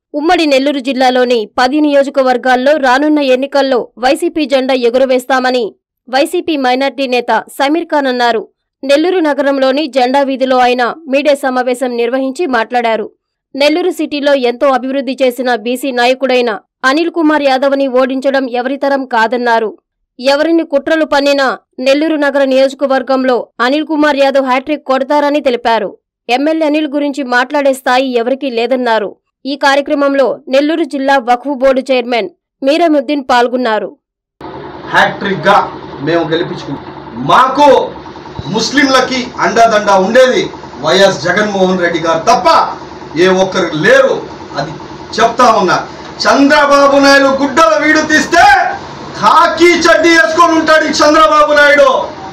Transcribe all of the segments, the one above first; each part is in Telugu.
ఉమ్మడి నెల్లూరు జిల్లాలోని పది నియోజకవర్గాల్లో రానున్న ఎన్నికల్లో వైసీపీ జెండా ఎగురవేస్తామని వైసీపీ మైనార్టీ నేత సమీర్ ఖాన్ అన్నారు నెల్లూరు నగరంలోని జెండా వీధిలో ఆయన మీడియా సమావేశం నిర్వహించి మాట్లాడారు నెల్లూరు సిటీలో ఎంతో అభివృద్ధి చేసిన బీసీ నాయకుడైన అనిల్ కుమార్ యాదవ్ని ఓడించడం ఎవరితరం కాదన్నారు ఎవరిని కుట్రలు పన్నినా నెల్లూరు నగర నియోజకవర్గంలో అనిల్ కుమార్ యాదవ్ హ్యాట్రిక్ కొడతారని తెలిపారు ఎమ్మెల్యే అనిల్ గురించి మాట్లాడే స్థాయి ఎవరికీ లేదన్నారు ఈ కార్యక్రమంలో నెల్లూరు జిల్లా వక్ఫ్ బోర్డు చైర్మన్ మీరముద్దీన్ పాల్గొన్నారు హ్యాట్రిక్ గా మేము గెలిపించుకుంటాం మాకు ముస్లింలకి అండాదండ ఉండేది వైఎస్ జగన్మోహన్ రెడ్డి గారు తప్ప ఏ ఒక్కరు లేరు అది చెప్తా ఉన్నా చంద్రబాబు నాయుడు గుడ్డల వీడు తీస్తే కాకి చడ్డీ వేసుకొని ఉంటాడు ఈ చంద్రబాబు నాయుడు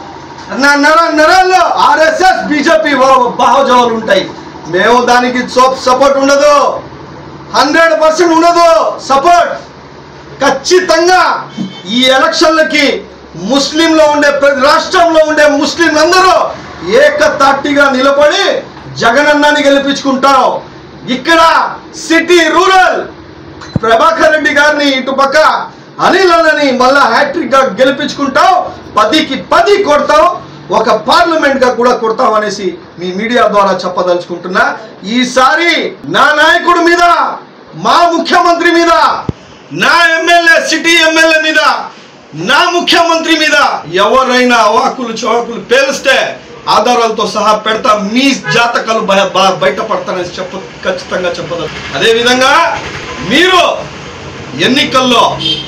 నా నర నరాల్లో ఆర్ఎస్ఎస్ బీజేపీ భావజాలు ఉంటాయి మేము దానికి సపోర్ట్ ఉండదు హండ్రెడ్ పర్సెంట్ ఉండదు సపోర్ట్ ఖచ్చితంగా ఈ ఎలక్షన్లకి ముస్లింలో ఉండే ప్రతి రాష్ట్రంలో ఉండే ముస్లింలందరూ ఏకతాటిగా నిలబడి జగనన్నని గెలిపించుకుంటాం ఇక్కడ సిటీ రూరల్ ప్రభాకర్ రెడ్డి గారిని ఇటుపక్క అనిల్ అన్నని మళ్ళా హ్యాట్రిక్ గా గెలిపించుకుంటాం పదికి పది కొడతాం ఒక పార్లమెంట్ గా కూడా కొడతాం అనేసి మీ మీడియా ద్వారా చెప్పదలుచుకుంటున్నా ఈసారి నా నాయకుడి మీద మా ముఖ్యమంత్రి మీద నా ఎమ్మెల్యే సిటీ ఎమ్మెల్యే మీద నా ముఖ్యమంత్రి మీద ఎవరైనా అవాకులు చవాకులు పేలిస్తే ఆధారాలతో సహా పెడతా మీ జాతకాలు బయ- బ- బయటపడతానని చెప్ప ఖచ్చితంగా చెప్పదు అదేవిధంగా మీరు ఎన్నికల్లో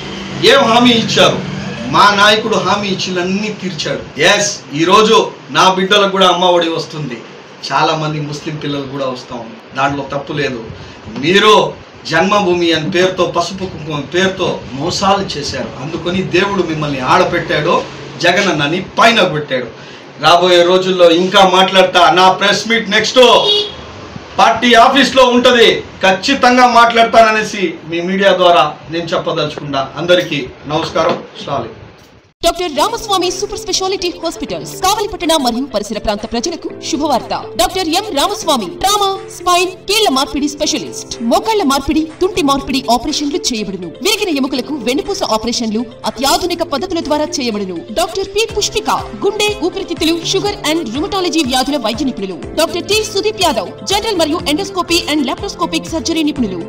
ఏం హామీ ఇచ్చారు మా నాయకుడు హామీ ఇచ్చినన్ని తీర్చాడు ఎస్ ఈరోజు నా బిడ్డలకు కూడా అమ్మ ఒడి వస్తుంది చాలా మంది ముస్లిం పిల్లలు కూడా వస్తా ఉంది దాంట్లో తప్పు లేదు మీరు జన్మభూమి అని పేరుతో పసుపు కుంకుమ పేరుతో మోసాలు చేశారు అందుకని దేవుడు మిమ్మల్ని ఆడపెట్టాడు జగన్ అన్నని పైన పెట్టాడు రాబోయే రోజుల్లో ఇంకా మాట్లాడతా నా ప్రెస్ మీట్ నెక్స్ట్ పార్టీ ఆఫీస్లో ఉంటది ఖచ్చితంగా మాట్లాడతాననేసి మీ మీడియా ద్వారా నేను చెప్పదలుచుకున్నా అందరికీ నమస్కారం Stalin doctor Ramaswamy super speciality hospitals కావలిపట్టణ మరియు పరిసర ప్రాంత ప్రజలకు శుభవార్త doctor M Ramaswamy trauma spine కీళ్ల మార్పిడి స్పెషలిస్ట్ మోకాళ్ల మార్పిడి తుంటి మార్పిడి ఆపరేషన్లు చేయబడును విరిగిన ఎముకలకు వెన్నుపూస ఆపరేషన్లు అత్యాధునిక పద్ధతుల ద్వారా చేయబడును డాక్టర్ పి పుష్పిక గుండె ఊపిరితిత్తులు షుగర్ అండ్ రుమటాలజీ వ్యాధుల వైద్య నిపుణులు doctor T Sudeep Yadav general మరియు ఎండోస్కోపీ అండ్ లాప్రోస్కోపిక్ సర్జరీ నిపుణులు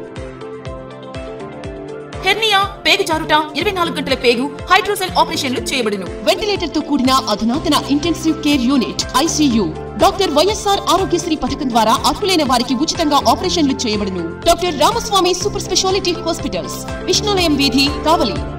హెర్నియా పేగు జారుట ఇరవై నాలుగు గంటల పేగు హైడ్రోసెల్ ఆపరేషన్లు చేయబడును వెంటిలేటర్ తో కూడిన అధునాతన intensive care unit ICU doctor YSR Aarogyasri పథకం ద్వారా అర్హులైన వారికి ఉచితంగా ఆపరేషన్లు చేయబడును doctor Ramaswamy super speciality hospitals విష్ణులయం వీధి కావలి